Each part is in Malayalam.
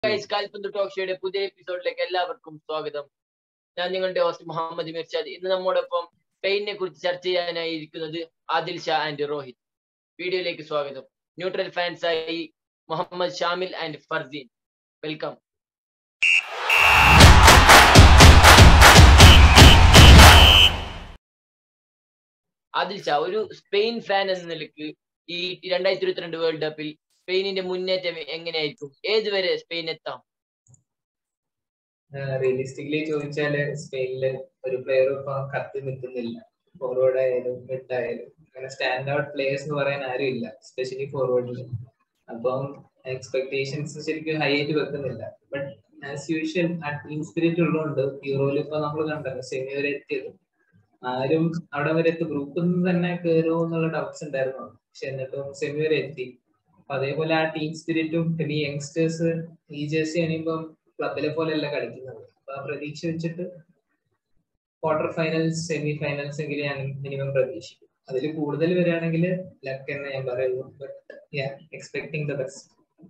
ഗൈസ് കാൽപന്ത് ടോക്ക് ഷോയുടെ പുതിയ എപ്പിസോഡിലേക്ക് എല്ലാവർക്കും സ്വാഗതം ഞാൻ നിങ്ങളുടെ ഹോസ്റ്റ് മുഹമ്മദ് മിർഷാദ് ഇന്ന് നമ്മോടൊപ്പം സ്പെയിനെ കുറിച്ച് ചർച്ച ചെയ്യാനായി ഇരിക്കുന്നത് ആദിൽ ഷാ ആൻഡ് രോഹിത് വീഡിയോയിലേക്ക് സ്വാഗതം ന്യൂട്രൽ ഫാൻസ് ആയി മുഹമ്മദ് ഷാമിൽ ആൻഡ് ഫർസീൻ വെൽക്കം ആദിൽ ഷാ ഒരു സ്പെയിൻ ഫാൻ എന്ന നിലക്ക് ഈ രണ്ടായിരത്തി ഇരുപത്തിരണ്ട് വേൾഡ് കപ്പിൽ സ്പെയിനിന്റെ മുന്നേറ്റം എങ്ങനെയായിരിക്കും ഏതുവരെ സ്പെയിൻ എത്താം റിയലിസ്റ്റിക്കലി ചോദിച്ചാല് സ്പെയിനില് ഒരു പ്ലെയർ ഇപ്പൊ കത്തി നിൽക്കുന്നില്ല ഫോർവേഡ് ആയാലും മിഡ് ആയാലും അങ്ങനെ സ്റ്റാൻഡ് ഔട്ട് പ്ലേയേഴ്സ് എന്ന് പറയാൻ ആരും ഇല്ല സ്പെഷ്യലി ഫോർവേഡിൽ അപ്പം എക്സ്പെക്ടേഷൻസ് ശരിക്കും ഹൈ ആയിട്ട് വെക്കുന്നില്ല ബട്ട് ആസ് യൂഷ്വൽ ആ ടീം സ്പിരിറ്റ് ഉള്ളതുകൊണ്ട് യൂറോയിൽ ഇപ്പൊ നമ്മൾ കണ്ടല്ലോ സെമി വരെ എത്തിയത് ആരും അവിടെ വരെ എത്തി ഗ്രൂപ്പിൽ നിന്ന് തന്നെ കയറുമോ എന്നുള്ള ഡൗട്ട്സ് ഉണ്ടായിരുന്നു പക്ഷെ എന്നിട്ടും സെമി വരെ എത്തി അപ്പൊ അതേപോലെ ആ ടീം സ്പിരിറ്റും പിന്നെ ഈ യങ്സ്റ്റേഴ്സ് ഈ ജേഴ്സി അണിയുമ്പം ക്ലബിലെ പോലെയല്ല കളിക്കുന്നത് അപ്പൊ ആ പ്രതീക്ഷ വെച്ചിട്ട് ക്വാർട്ടർ ഫൈനൽസ് സെമി ഫൈനൽസ് എങ്കിലും ഞാൻ മിനിമം പ്രതീക്ഷിക്കും അതിൽ കൂടുതൽ വരികയാണെങ്കിൽ ലക്ക് എന്ന് ഞാൻ പറയുന്നു but expecting the best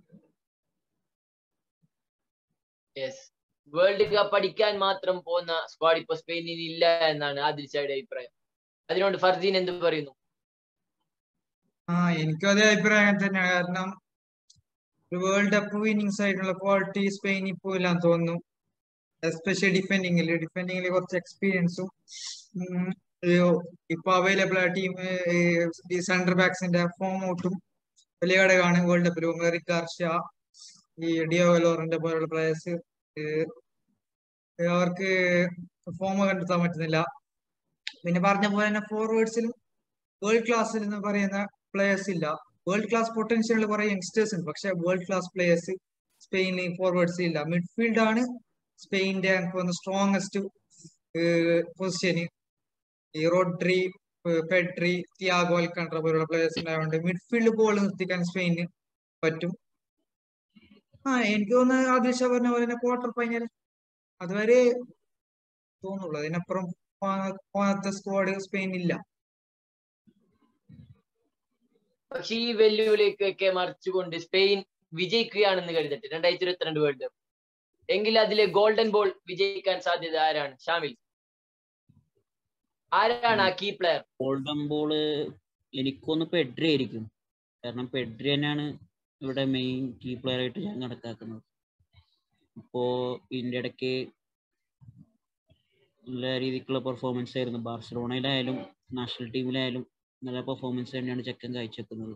yes world cup അടിക്കാൻ മാത്രം പോകുന്ന സ്ക്വാഡ് ഇപ്പൊ സ്പെയിനിൽ ഇല്ല എന്നാണ് ആദിൽ ഷായുടെ അഭിപ്രായം അതിനോട് ഫർദീൻ എന്ത് പറയുന്നു ആ എനിക്കും അതേ അഭിപ്രായം അങ്ങനെ തന്നെയാണ് കാരണം ഒരു വേൾഡ് കപ്പ് വിന്നിങ്സ് ആയിട്ടുള്ള ക്വാളിറ്റി സ്പെയിൻ ഇപ്പോൾ ഇല്ലാന്ന് തോന്നുന്നു എസ്പെഷ്യലി ഡിഫെൻഡിങ്ങിൽ ഡിഫെൻഡിങ്ങിൽ കുറച്ച് എക്സ്പീരിയൻസും ഇപ്പൊ അവൈലബിൾ ആ ടീം സെന്റർ ബാക്സിന്റെ ഫോം ഔട്ടും വലിയ ഘടകമാണ് വേൾഡ് കപ്പിൽ റിക്കാർഷ ഈ ഡിയോ ലോറിന്റെ പോലുള്ള പ്ലേയേഴ്സ് അവർക്ക് ഫോം കണ്ടെത്താൻ പറ്റുന്നില്ല പിന്നെ പറഞ്ഞ പോലെ തന്നെ ഫോർവേഡ്സിലും വേൾഡ് ക്ലാസ്സിൽ എന്ന് പറയുന്ന പ്ലേയേഴ്സ് ഇല്ല വേൾഡ് ക്ലാസ് പൊട്ടൻഷ്യൽ കുറെ യങ്സ്റ്റേഴ്സ് ഉണ്ട് പക്ഷെ വേൾഡ് ക്ലാസ് പ്ലേയേഴ്സ് സ്പെയിനിൽ ഫോർവേഡ്സ് ഇല്ല മിഡ്ഫീൽഡ് ആണ് സ്പെയിനിന്റെ എനിക്ക് തോന്നുന്നു സ്ട്രോങ്സ്റ്റ് പൊസിഷന് ഈ റോഡ്രി പെഡ്രി തിയാഗോ അൽക്കണ്ട്ര പോലുള്ള പ്ലേയേഴ്സ് ഉണ്ടായതുകൊണ്ട് മിഡ്ഫീൽഡ് ബോൾ നിർത്തിക്കാൻ സ്പെയിനിന് പറ്റും ആ എനിക്ക് തോന്നുന്നു ആദിഷ പറഞ്ഞ പോലെ തന്നെ ക്വാർട്ടർ ഫൈനൽ അതുവരെ തോന്നുള്ളൂ അതിനപ്പുറം പോകാത്ത സ്ക്വാഡ് സ്പെയിനില്ല പക്ഷെ ഈ വെല്ലുവിളിക്കൊക്കെ മറിച്ചുകൊണ്ട് സ്പെയിൻ വിജയിക്കുകയാണെന്ന് കരുതട്ടെ രണ്ടായിരത്തി ഇരുപത്തിരണ്ട് വേൾഡ് കപ്പ് എങ്കിൽ അതിലെ ഗോൾഡൻ ബോൾ വിജയിക്കാൻ സാധ്യത ആരാണ് ഷാമിൽ ആരാണ് ആ കീ പ്ലെയർ ഗോൾഡൻ ബോള് എനിക്കൊന്ന് പെഡ്രി ആയിരിക്കും കാരണം പെഡ്രി തന്നെയാണ് ഇവിടെ മെയിൻ കീ പ്ലെയർ ആയിട്ട് ഞാൻ കണക്കാക്കുന്നത് ഇപ്പോ ഇതിൻ്റെ ഇടയ്ക്ക് നല്ല രീതിക്കുള്ള പെർഫോമൻസ് ആയിരുന്നു ബാർസലോണയിലായാലും നാഷണൽ ടീമിലായാലും നല്ല പെർഫോമൻസ് തന്നെയാണ് ചെക്കൻ കാഴ്ചവെക്കുന്നത്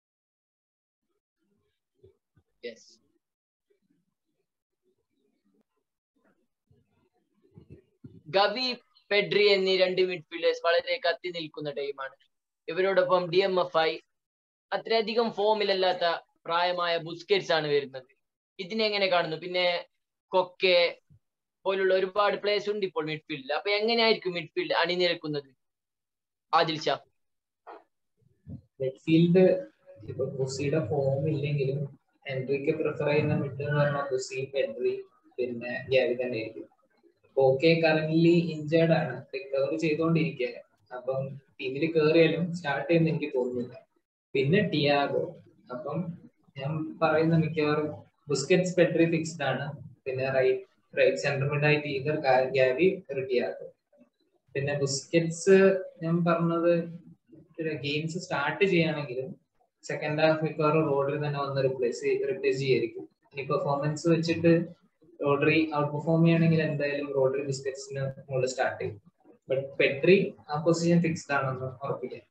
ഗവി പെഡ്രി എന്നീ രണ്ട് മിഡ്ഫീൽഡേഴ്സ് വളരെ കത്തി നിൽക്കുന്ന ടീമാണ് ഇവരോടൊപ്പം ഡി എം എഫ് ഐ അത്രയധികം ഫോമിലല്ലാത്ത പ്രായമായ ബുസ്കറ്റ്സ് ആണ് വരുന്നത് ഇതിനെ എങ്ങനെ കാണുന്നു പിന്നെ കൊക്കെ പോലുള്ള ഒരുപാട് പ്ലേയേഴ്സ് ഉണ്ട് ഇപ്പോൾ മിഡ്ഫീൽഡിൽ അപ്പൊ എങ്ങനെയായിരിക്കും മിഡ്ഫീൽഡ് അണിനിരക്കുന്നത് ആദിൽ ഷാ മിഡ്ഫീൽഡ് ഇപ്പൊ ബുസിയുടെ ഫോം ഇല്ലെങ്കിലും എൻട്രിക്ക് പ്രിഫർ ചെയ്യുന്ന മിഡ് എന്ന് പറഞ്ഞാൽ ബുസി പെഡ്രി പിന്നെ ഗ്യാവി തന്നെ ആയിരിക്കും ഓക്കെ കറന്റ് ഇഞ്ചേർഡ് ആണ് റിക്കവർ ചെയ്തുകൊണ്ടിരിക്കുക അപ്പം ടീമിൽ കയറിയാലും സ്റ്റാർട്ട് ചെയ്യുന്ന എനിക്ക് തോന്നുന്നില്ല പിന്നെ ടിയാഗോ അപ്പം ഞാൻ പറയുന്ന മിക്കവാറും ബുസ്കറ്റ്സ് പെട്രി ഫിക്സ്ഡ് ആണ് പിന്നെ റൈറ്റ് റൈറ്റ് സെന്റർ മിഡ് ആയിട്ട് ഈതർ ഗ്യാവി ഒരു ടിയാഗോ പിന്നെ ബുസ്കറ്റ്സ് ഞാൻ പറഞ്ഞത് ഗെയിംസ് സ്റ്റാർട്ട് ചെയ്യുകയാണെങ്കിലും സെക്കൻഡ് ഹാഫ് മിക്കവാറും റോഡിൽ തന്നെ വന്ന് റിപ്ലേസ് റിപ്ലേസ് ചെയ്യായിരിക്കും ഈ പെർഫോമൻസ് വെച്ചിട്ട് റോഡറി ഔട്ട് പെർഫോം ചെയ്യുകയാണെങ്കിൽ എന്തായാലും റോഡറി ബിസ്ക്കറ്റ്സിന് മുകളിൽ സ്റ്റാർട്ട് ചെയ്യും ബട്ട് പെട്രി ആ പൊസിഷൻ ഫിക്സ്ഡ് ആണെന്ന് ഉറപ്പിക്കാം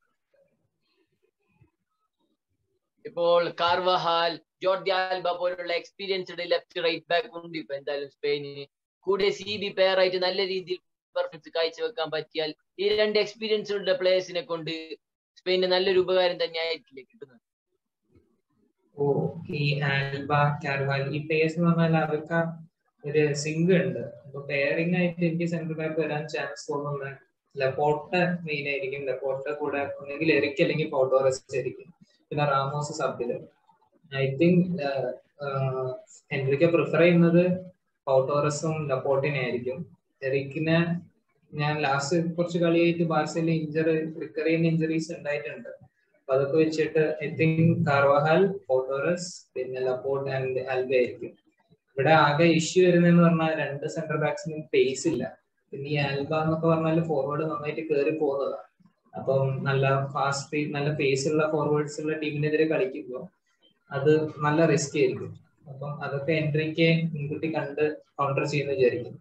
ഇപ്പോൾ കാർവഹാൽ ജോർജ് ആൽബ പോലുള്ള എക്സ്പീരിയൻസ്ഡ് ലെഫ്റ്റ് റൈറ്റ് ബാക്ക് ഉണ്ട് ഇപ്പൊ എന്തായാലും സ്പെയിനിന് കൂടെ സി ബി പെയർ ആയിട്ട് നല്ല രീതിയിൽ പെർഫോമൻസ് കാഴ്ചവെക്കാൻ പറ്റിയാൽ ഈ രണ്ട് എക്സ്പീരിയൻസ്ഡ് പ്ലേയേഴ്സിനെ കൊണ്ട് സ്പെയിന് നല്ലൊരു ഉപകാരം തന്നെ ആയിരിക്കില്ലേ കിട്ടുന്നത് ഓ ഈ ആൽബ കാർവാൽ ഈ പ്ലേയേഴ്സ് എന്ന് പറഞ്ഞാൽ അവർക്ക് ഒരു സിങ്ക് ഉണ്ട് അപ്പൊ പെയറിംഗ് ആയിട്ട് എനിക്ക് സെന്റർ ബാക്ക് വരാൻ ചാൻസ് തോന്നുന്നത് ലപ്പോട്ട മെയിൻ ആയിരിക്കും ലപ്പോട്ട കൂടെ ഒന്നെങ്കിൽ എറിക്ക് അല്ലെങ്കിൽ പോട്ടോറസ് ആയിരിക്കും പിന്നെ റാമോസ് സബില് ഐ തിങ്ക് ഹെൻറിക്ക് പ്രിഫർ ചെയ്യുന്നത് പൗട്ടോറസും ലപ്പോട്ടിനെ ആയിരിക്കും എറിക്കിനെ ഞാൻ ലാസ്റ്റ് കുറച്ച് കളിയായിട്ട് ബാർസയിൽ ഇഞ്ചറി റിക്കർ ചെയ്യുന്ന ഇഞ്ചറീസ് ഉണ്ടായിട്ടുണ്ട് അപ്പൊ അതൊക്കെ വെച്ചിട്ട് ഐ തിങ്ക് കാർവഹാൽ ഫോട്ടോറസ് പിന്നെ ലപ്പോർട്ട് ആൻഡ് ആൽബ ആയിരിക്കും ഇവിടെ ആകെ ഇഷ്യൂ വരുന്നതെന്ന് പറഞ്ഞാൽ രണ്ട് സെന്റർ ബാക്സിനും പേസ് ഇല്ല പിന്നെ ഈ ആൽബ എന്നൊക്കെ പറഞ്ഞാൽ ഫോർവേഡ് നന്നായിട്ട് കയറി പോകുന്നതാണ് അപ്പം നല്ല ഫാസ്റ്റ് സ്പീഡ് നല്ല പേസ് ഉള്ള ഫോർവേഡ്സ് ഉള്ള ടീമിനെതിരെ കളിക്കുമ്പോൾ അത് നല്ല റിസ്ക് ആയിരിക്കും അപ്പം അതൊക്കെ എൻട്രിക്ക് മുൻകൂട്ടി കണ്ട് കൗണ്ടർ ചെയ്യുന്ന വിചാരിക്കുന്നു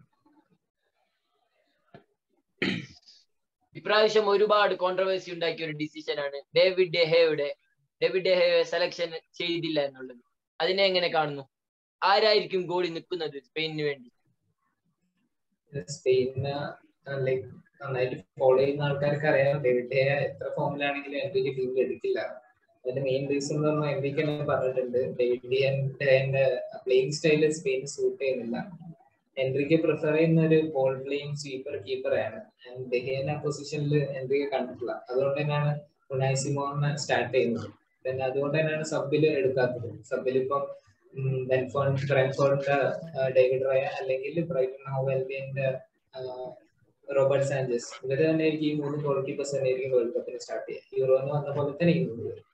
ഇപ്രാവശ്യം ഒരുപാട് കോൺട്രവേഴ്സി ഉണ്ടാക്കിയ ഒരു ഡിസിഷൻ ആണ് ഡേവിഡ് ഡെഹയുടെ ഡേവിഡ് ഡെഹയെ സെലക്ഷൻ ചെയ്തില്ല എന്നുള്ളത് അതിനെ എങ്ങനെ കാണുന്നു ആരായിരിക്കും ഗോളി നിൽക്കുന്നത് സ്പെയിനിന് വേണ്ടി സ്പെയിനിന് ലൈക്ക് നന്നായിട്ട് ഫോളോ ചെയ്യുന്ന ആൾക്കാർക്ക് അറിയാം ഡേവിഡ് ഡേ എത്ര ഫോമിലാണെങ്കിലും എൻട്രിക്ക് ടീമിൽ എടുക്കില്ല അതിന്റെ മെയിൻ റീസൺ എന്ന് പറഞ്ഞാൽ എൻട്രിക്ക് തന്നെ പറഞ്ഞിട്ടുണ്ട് ഡേവിഡ് ഡേന്റെ പ്ലേയിങ് സ്റ്റൈല് സ്പെയിന് സൂട്ട് ചെയ്യുന്നില്ല എൻട്രിക്ക് പ്രിഫർ ചെയ്യുന്ന ഒരു ബോൾ പ്ലേയിങ് സ്വീപ്പർ കീപ്പറാണ് ഡെഹിയൻ ആ പൊസിഷനിൽ എൻട്രിക്ക് കണ്ടിട്ടില്ല അതുകൊണ്ട് തന്നെയാണ് ഉനായ് സിമോണിനെ സ്റ്റാർട്ട് ചെയ്യുന്നത് പിന്നെ അതുകൊണ്ട് തന്നെയാണ് സബിൽ എടുക്കാത്തത് സബിൽ ഇപ്പം ബെൻഫോൺ ബ്രൻഫോണിന്റെ ഡേവിഡ് റയ അല്ലെങ്കിൽ ബ്രൈറ്റൺ ഹോവ് എൽബിയന്റെ റോബർട്ട് സാഞ്ചസ് ഇവര് തന്നെ ആയിരിക്കും ഈ മൂന്ന് ഗോൾ കീപ്പേഴ്സ് തന്നെ ആയിരിക്കും വേൾഡ് കപ്പിന് സ്റ്റാർട്ട് ചെയ്യുക യൂറോന്ന് വന്ന പോലെ തന്നെ ഈ മൂന്ന് പേര്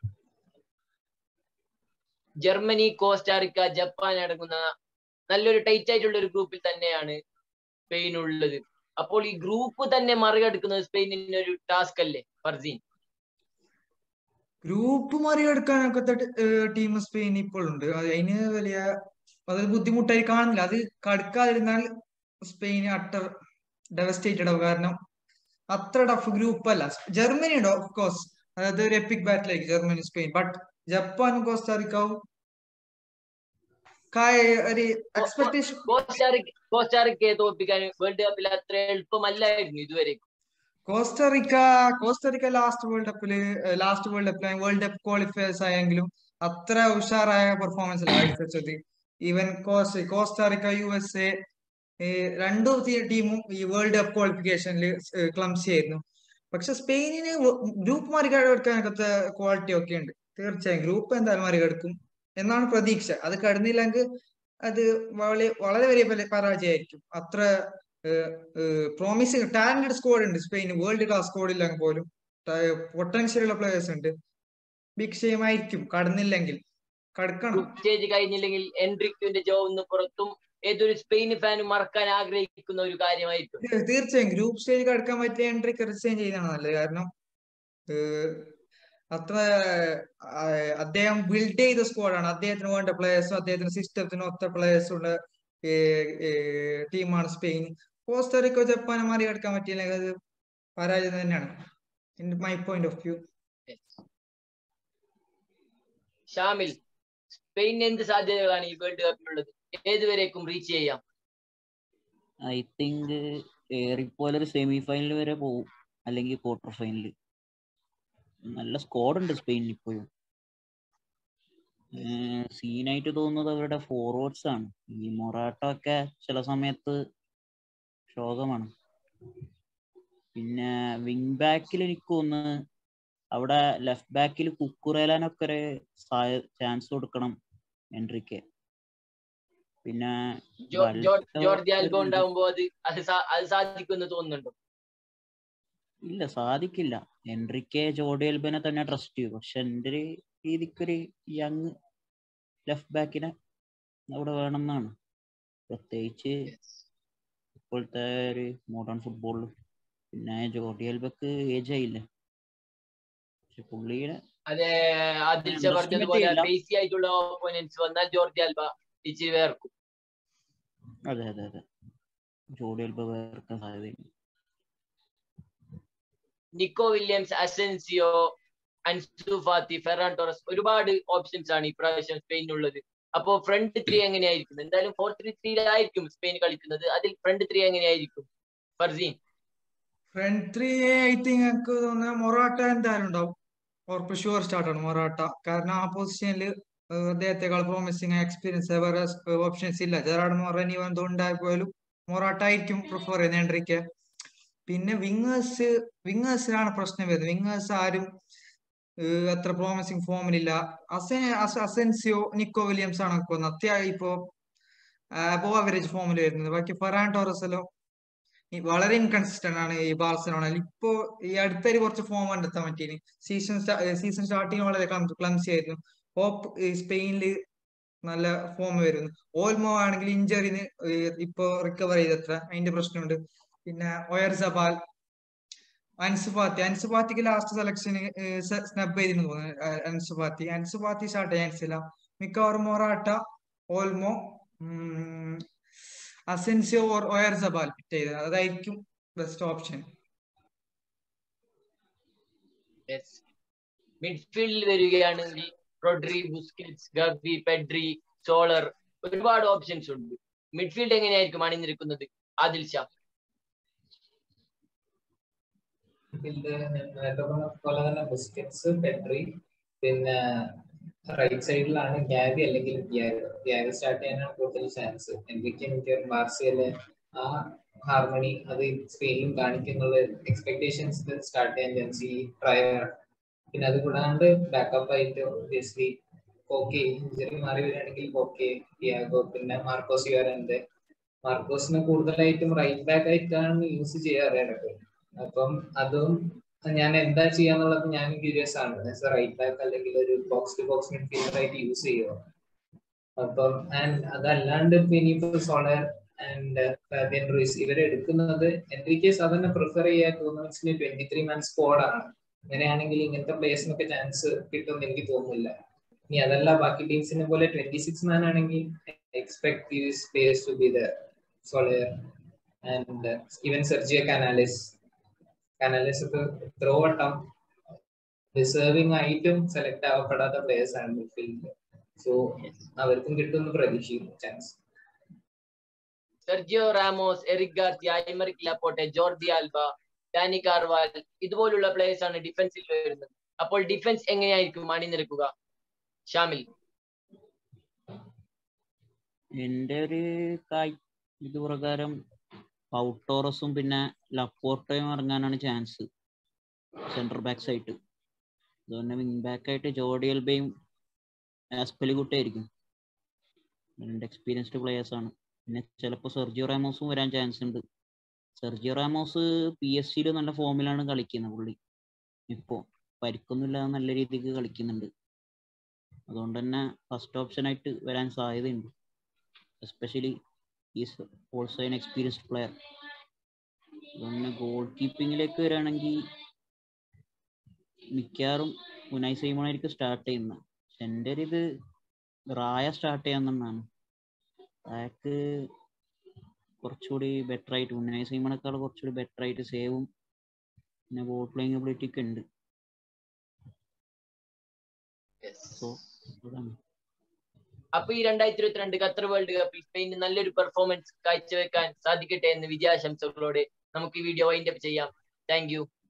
ജർമ്മനി കോസ്റ്റാറിക്ക ജപ്പാൻ അടങ്ങുന്ന നല്ലൊരു ടൈറ്റ് ആയിട്ടുള്ള ഒരു ഗ്രൂപ്പിൽ തന്നെയാണ് സ്പെയിൻ ഉള്ളത് അപ്പോൾ ഈ ഗ്രൂപ്പ് തന്നെ മറികടക്കുന്നത് സ്പെയിനിന് ഒരു ടാസ്ക് അല്ലേ ഫർസീൻ ഗ്രൂപ്പ് മറികടക്കാനൊക്കെ ടീം സ്പെയിൻ ഇപ്പോഴുണ്ട് അത് അതിന് വലിയ അതൊരു ബുദ്ധിമുട്ടായി കാണുന്നില്ല അത് കടക്കാതിരുന്നാൽ സ്പെയിൻ അട്ടർ ഡെവസ്റ്റേറ്റഡ് ആവും കാരണം അത്ര ടഫ് ഗ്രൂപ്പ് അല്ല ജർമ്മനി ഉണ്ട് ഓഫ് കോഴ്സ് അതായത് ഒരു എപ്പിക് ബാറ്റിലേക്ക് ജർമ്മനി സ്പെയിൻ ബട്ട് ജപ്പാനും കോസ്റ്റാറിക്കാവും ഒരു എക്സ്പെക്ടേഷൻ കോസ്റ്റാറിക്ക കോസ്റ്റാറിക്കയെ തോൽപ്പിക്കാൻ വേൾഡ് കപ്പിൽ അത്ര എളുപ്പമല്ലായിരുന്നു ഇതുവരെ കോസ്റ്ററിക്ക കോസ്റ്ററിക്ക ലാസ്റ്റ് വേൾഡ് കപ്പില് ലാസ്റ്റ് വേൾഡ് കപ്പിൽ വേൾഡ് കപ്പ് ക്വാളിഫയേഴ്സ് ആയെങ്കിലും അത്ര ഉഷാറായ പെർഫോമൻസ് കാഴ്ചവെച്ചത് even Costa Costa Rica U S A രണ്ടു ടീമും ഈ വേൾഡ് കപ്പ് ക്വാളിഫിക്കേഷനിൽ ക്ലംസി ആയിരുന്നു പക്ഷെ സ്പെയിനിന് ഗ്രൂപ്പ് മറികടക്കാനൊക്കെ ക്വാളിറ്റി ഒക്കെ ഉണ്ട് തീർച്ചയായും ഗ്രൂപ്പ് എന്തായാലും മറികടക്കും എന്നാണ് പ്രതീക്ഷ അത് കടന്നില്ലെങ്കിൽ അത് വളരെ വളരെ വലിയ പരാജയമായിരിക്കും അത്ര പ്രോമിസിങ് ടാലന്റഡ് സ്ക്വാഡ് ഉണ്ട് സ്പെയിന് വേൾഡ് ക്ലാസ് സ്ക്വാഡ് ഇല്ലെങ്കിൽ പോലും പൊട്ടൻഷ്യൽ ഉള്ള പ്ലേയേഴ്സ് ഉണ്ട് ബിഗ് ഷെയിം ആയിരിക്കും കടന്നില്ലെങ്കിൽ കടക്കണം സ്റ്റേജ് കഴിഞ്ഞില്ലെങ്കിൽ എൻട്രിക്യുവിന്റെ ജോബിന് പുറത്തും ഏതൊരു സ്പെയിൻ ഫാനും മറക്കാൻ ആഗ്രഹിക്കുന്ന ഒരു കാര്യമായിരിക്കും തീർച്ചയായും ഗ്രൂപ്പ് സ്റ്റേജ് കടക്കാൻ പറ്റിയ എൻട്രിക്ക് റിസൈൻ ചെയ്യുന്നതാണ് നല്ലത് കാരണം അത്ര അദ്ദേഹം ബിൽഡ് ചെയ്ത സ്ക്വാഡാണ് അദ്ദേഹത്തിന് വേണ്ട പ്ലേയേഴ്സും അദ്ദേഹത്തിന് സിസ്റ്റത്തിന് ഒത്ത പ്ലേയേഴ്സും ഉള്ള ടീമാണ് സ്പെയിൻ കോസ്റ്ററിക്കോ ജപ്പാനെ മറികടക്കാൻ പറ്റിയില്ലെങ്കിൽ അത് പരാജയം തന്നെയാണ് in my point of view Shamil സ്പെയിനിന് എന്ത് സാധ്യതകളാണ് ഈ വേൾഡ് കപ്പിലുള്ളത് ഏതുവരേക്കും റീച്ച് ചെയ്യാം ഐ തിങ്ക് ഏറിപ്പോലെ ഒരു സെമി ഫൈനൽ വരെ പോകും അല്ലെങ്കിൽ ക്വാർട്ടർ ഫൈനൽ നല്ല സ്ക്വാഡ് ഉണ്ട് സ്പെയിനിൽ ഇപ്പോഴും സീനായിട്ട് തോന്നുന്നത് അവരുടെ ഫോർവേഡ്സ് ആണ് ഈ മൊറാട്ട ഒക്കെ ചില സമയത്ത് ശോകമാണ് പിന്നെ വിങ് ബാക്കിൽ എനിക്ക് തോന്നുന്നു അവിടെ ലെഫ്റ്റ് ബാക്കിൽ കുക്കുറേലാനൊക്കെ ഒരു ചാൻസ് കൊടുക്കണം എൻട്രിക്ക് പിന്നെ ജോർജ് ആൽബോ ഉണ്ടാവുമ്പോ അത് അത് അത് സാധിക്കുമെന്ന് തോന്നുന്നുണ്ടോ ഇല്ല സാധിക്കില്ല എൻട്രിക്ക് ജോഡി എൽബനെ തന്നെ ട്രസ്റ്റ് ചെയ്യും പക്ഷെ എൻ്റെ ഒരു രീതിക്കൊരു യങ് ലെഫ്റ്റ് ബാക്കിനെ അവിടെ വേണമെന്നാണ് പ്രത്യേകിച്ച് ഇപ്പോഴത്തെ ഒരു മോഡേൺ ഫുട്ബോളിൽ പിന്നെ ജോർഡി എൽബക്ക് ഏജ് ആയില്ല പക്ഷെ പുള്ളിയുടെ അതെ ആദിൽ പറഞ്ഞതുപോലെ ബേസി ആയിട്ടുള്ള ഓപ്പോണൻസ് വന്നാൽ ജോർജ് ആൽബ ഇച്ചിരി വേർക്കും അതെ അതെ അതെ ജോഡി എൽബ വേർക്കാൻ സാധ്യതയുണ്ട് Nico Williams Asensio Ansu Fati Ferran Torres ഒരുപാട് ഓപ്ഷൻസ് ആണ് ഇപ്രാവശ്യം സ്പെയിനുള്ളത് അപ്പോ ഫ്രണ്ട് ത്രീ എങ്ങനെയായിരിക്കും എന്തായാലും ഫോർ ത്രീ ത്രീയിലായിരിക്കും സ്പെയിൻ കളിക്കുന്നത് അതിൽ ഫ്രണ്ട് ത്രീ എങ്ങനെയായിരിക്കും ഫർസീൻ ഫ്രണ്ട് ത്രീ ഐ തിങ്ക് എനിക്ക് തോന്നുന്നത് മൊറാട്ട എന്തായാലും ഉണ്ടാവും ഉറപ്പ് ഷുവർ സ്റ്റാർട്ടാണ് മൊറാട്ട കാരണം ആ പൊസിഷനിൽ അദ്ദേഹത്തെക്കാൾ പ്രോമിസിങ് എക്സ്പീരിയൻസ് വേറെ ഓപ്ഷൻസ് ഇല്ല ജെറാഡ് മൊറനി എന്തുകൊണ്ടായി പോയാലും മൊറാട്ട ആയിരിക്കും പ്രിഫർ ചെയ്യുന്നത് എൻട്രിക്ക് പിന്നെ വിങ്ങേഴ്സ് വിങ്ങേഴ്സിനാണ് പ്രശ്നം വരുന്നത് വിങ്ങേഴ്സ് ആരും അത്ര പ്രോമിസിങ് ഫോമിലില്ല അസെ അസെൻസിയോ നിക്കോ വില്യംസ് ആണ് പോകുന്നത് അത്യാവശ്യം ഇപ്പോ അബോ അവറേജ് ഫോമിൽ വരുന്നത് ബാക്കി ഫെറാൻ ടോറസലോ വളരെ ഇൻകൺസിസ്റ്റന്റ് ആണ് ഈ ബാർസലോണയിൽ ഇപ്പോ ഈ അടുത്തൊരു കുറച്ച് ഫോം കണ്ടെത്താൻ പറ്റിയിന് സീസൺ സീസൺ സ്റ്റാർട്ടിങ് വളരെ ക്ലംസി ആയിരുന്നു ഹോപ്പ് സ്പെയിനിൽ നല്ല ഫോം വരുന്നു ഓൾമോ ആണെങ്കിൽ ഇഞ്ചറിന് ഇപ്പൊ റിക്കവർ ചെയ്തത്ര അതിന്റെ പ്രശ്നമുണ്ട് പിന്നെ Oyarzabal Ansu Fati Ansu ഫാത്തിക്ക് ലാസ്റ്റ് സെലക്ഷന് സ്നബ് ചെയ്തിരുന്നു തോന്നുന്നു അഹ് Ansu Fati Ansu Fati start chance ഇല്ല മിക്കവാറും മൊറാട്ട ഓൾമോ ഉം, അസെൻസിയോ ഓർ ഒയർ സബാൽ പിറ്റ് ചെയ്തത് അതായിരിക്കും ബെസ്റ്റ് ഓപ്ഷൻ മിഡ്ഫീൽഡിൽ വരികയാണെങ്കിൽ Rodri Busquets Gavi Pedri Soler ഒരുപാട് ഓപ്ഷൻസ് ഉണ്ട് മിഡ്ഫീൽഡ് എങ്ങനെയായിരിക്കും അണിനിരക്കുന്നത് ആദിൽ ഷാ ഫീൽഡ് നേരത്തെ പറഞ്ഞ പോലെ തന്നെ ബുസ്കറ്റ്സ് പെഡ്രി പിന്നെ റൈറ്റ് സൈഡിലാണ് ഗ്യാവി അല്ലെങ്കിൽ ഗ്യാവ് ഗ്യാവി സ്റ്റാർട്ട് ചെയ്യാനാണ് കൂടുതൽ ചാൻസ് എനിക്ക് എനിക്ക് മാർസിയല് ആ ഹാർമണി അത് സ്പെയിനിലും കാണിക്കുന്നുള്ള എക്സ്പെക്ടേഷൻസ് സ്റ്റാർട്ട് ചെയ്യാൻ ചാൻസ് ഈ ട്രയർ പിന്നെ അത് കൂടാണ്ട് ബാക്കപ്പ് ആയിട്ട് ഒബ്വിയസ്ലി ഓക്കെ ഇഞ്ചറി മാറി വരികയാണെങ്കിൽ ഓക്കെ ഡിയാഗോ പിന്നെ മാർക്കോസ് യുവറുണ്ട് മാർക്കോസിനെ കൂടുതലായിട്ടും റൈറ്റ് ബാക്ക് ആയിട്ടാണ് യൂസ് ചെയ്യാറ് ഇടയ്ക്ക് അപ്പം അതും ഞാൻ എന്താ ചെയ്യാന്നുള്ളത് ഞാൻ ക്യൂരിയസ് ആണ് റൈറ്റ് ബാക്ക് അല്ലെങ്കിൽ ഒരു ബോക്സ് ടു ബോക്സ് മിഡ്ഫീൽഡർ ആയിട്ട് യൂസ് ചെയ്യുമോ അപ്പം ആൻഡ് അതല്ലാണ്ട് ഇപ്പൊ ഇനിയിപ്പോ സോളർ ആൻഡ് ഫാബിയൻ റൂയിസ് ഇവരെടുക്കുന്നത് എൻട്രിക്ക് സാധാരണ പ്രിഫർ ചെയ്യാൻ തോന്നുന്ന ട്വന്റി ത്രീ മാൻ സ്ക്വാഡാണ് അങ്ങനെയാണെങ്കിൽ ഇങ്ങനത്തെ പ്ലേയേഴ്സിനൊക്കെ ചാൻസ് കിട്ടുമെന്ന് എനിക്ക് തോന്നുന്നില്ല ഇനി അതല്ല ബാക്കി ടീംസിനെ പോലെ ട്വന്റി സിക്സ് മാൻ ആണെങ്കിൽ expect these players to be the Soler and even Sergio Canales Canales ഒക്കെ എത്രയോ വട്ടം ഡിസേർവിംഗ് ആയിട്ടും സെലക്ട് ആവപ്പെടാത്ത പ്ലേയേഴ്സ് ആണ് മിഡ്ഫീൽഡിൽ സോ അവർക്കും കിട്ടുമെന്ന് പ്രതീക്ഷിക്കുന്നു chance Sergio Ramos Eric Garcia Aymeric Laporte Jordi Alba Dani Carvajal ഇതുപോലുള്ള പ്ലേയേഴ്സ് ആണ് ഡിഫൻസിൽ വരുന്നത് അപ്പോൾ ഡിഫൻസ് എങ്ങനെയായിരിക്കും അണിനിരക്കുക ഷാമിൽ എന്റെ ഒരു കായ് ഇത് പ്രകാരം ഔട്ടോറസും പിന്നെ ലപ്പോർട്ടയും ഇറങ്ങാനാണ് ചാൻസ് സെന്റർ ബാക്സ് ആയിട്ട് അതുകൊണ്ട് വിങ് ബാക്ക് ആയിട്ട് ജോഡി എൽബയും ആസ്പെലിക്കുട്ടി ആയിരിക്കും രണ്ട് എക്സ്പീരിയൻസ്ഡ് പ്ലേയേഴ്സ് ആണ് പിന്നെ ചിലപ്പോൾ സെർജിയോ റാമോസും വരാൻ ചാൻസ് ഉണ്ട് സെർജിയോ റാമോസ് പി എസ് സിയിൽ നല്ല ഫോമിലാണ് കളിക്കുന്നത് പുള്ളി ഇപ്പോൾ പരിക്കൊന്നുമില്ലാതെ നല്ല രീതിക്ക് കളിക്കുന്നുണ്ട് അതുകൊണ്ട് തന്നെ ഫസ്റ്റ് ഓപ്ഷൻ ആയിട്ട് വരാൻ സാധ്യതയുണ്ട് especially is also an experienced player അതുകൊണ്ട് ഗോൾ കീപ്പിങ്ങിലേക്ക് വരികയാണെങ്കിൽ മിക്കവാറും ഉനായ് സൈമോണായിരിക്കും സ്റ്റാർട്ട് ചെയ്യുന്നത് പക്ഷെ എൻ്റെ ഒരു ഇത് റായ സ്റ്റാർട്ട് ചെയ്യാമെന്നാണ് റായക്ക് കുറച്ചുകൂടി ബെറ്റർ ആയിട്ട് ഉനായ് സൈമണേക്കാൾ കുറച്ചുകൂടി ബെറ്റർ ആയിട്ട് സേവും പിന്നെ ബോൾ പ്ലേയിങ് എബിലിറ്റി ഒക്കെ ഉണ്ട് സോ അതാണ് അപ്പൊ ഈ രണ്ടായിരത്തി ഇരുപത്തിരണ്ട് ഖത്തർ വേൾഡ് കപ്പിൽ സ്പെയിന് നല്ലൊരു പെർഫോമൻസ് കാഴ്ചവെക്കാൻ സാധിക്കട്ടെ എന്ന് വിജയാശംസകളോടെ നമുക്ക് ഈ വീഡിയോ വൈൻഡപ്പ് ചെയ്യാം താങ്ക് യു